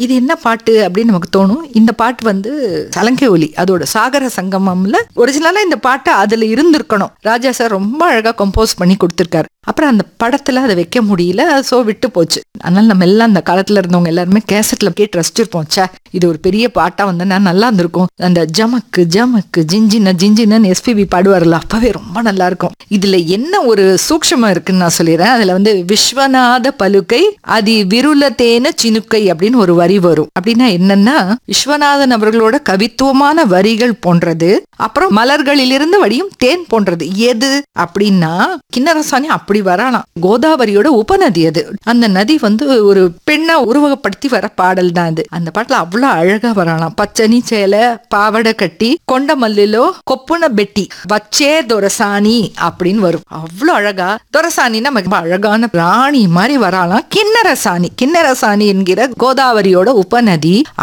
இது என்ன பாட்டு அப்படின்னு நமக்கு தோணும் இந்த பாட்டு வந்து சலங்கை ஒலி அதோட சாகர சங்கமம்ல ஒரிஜினலா இந்த பாட்டு அதுல இருந்திருக்கணும் ராஜா சார் ரொம்ப அழகா கம்போஸ் பண்ணி கொடுத்திருக்காரு அப்புறம் அந்த படத்துல அதை வைக்க முடியல சோ விட்டு போச்சு அதனால நம்ம எல்லாம் அந்த காலத்துல இருந்தவங்க எல்லாருமே கேசட்ல கேட்டு ரசிச்சிருப்போம் ச்சே இது ஒரு பெரிய பாட்டா வந்தா நல்லா இருந்திருக்கும் அந்த ஜமக்கு ஜமக்கு ஜிஞ்சின ஜிஞ்சினன்னு எஸ்பிபி பாடுவார்ல அப்பவே ரொம்ப நல்லா இருக்கும் இதுல என்ன ஒரு சூக்ஷமம் இருக்குன்னு நான் சொல்லிடுறேன் அதுல வந்து விஸ்வநாத பலுக்கை அதி விருலத்தேன சினுக்கை அப்படின்னு ஒரு வரி வரும் அப்படின்னா என்னன்னா விஸ்வநாதன் அவர்களோட கவித்துவமான வரிகள் போன்றது அப்புறம் மலர்களிலிருந்து வடியும் தேன் போன்றது எது அப்படின்னா கிண்ணரசாணி அப்படி வரானாம் கோதாவரியோட உபநதி அது அந்த நதி வந்து ஒரு பெண்ணை உருவகப்படுத்தி வர பாடல் தான் அது அந்த பாட்டுல அவ்வளவு அழகா வரானாம் பச்சனி சேலை பாவடை கட்டி கொண்ட மல்லிலோ கொப்புன பெட்டி வச்சே தொரசாணி அப்படின்னு வரும் அவ்வளவு அழகா தொரசாணின்னா ரொம்ப அழகான ராணி மாதிரி வராலாம் கிண்ணரசாணி கிண்ணரசாணி என்கிற கோதாவரியோட உபநதி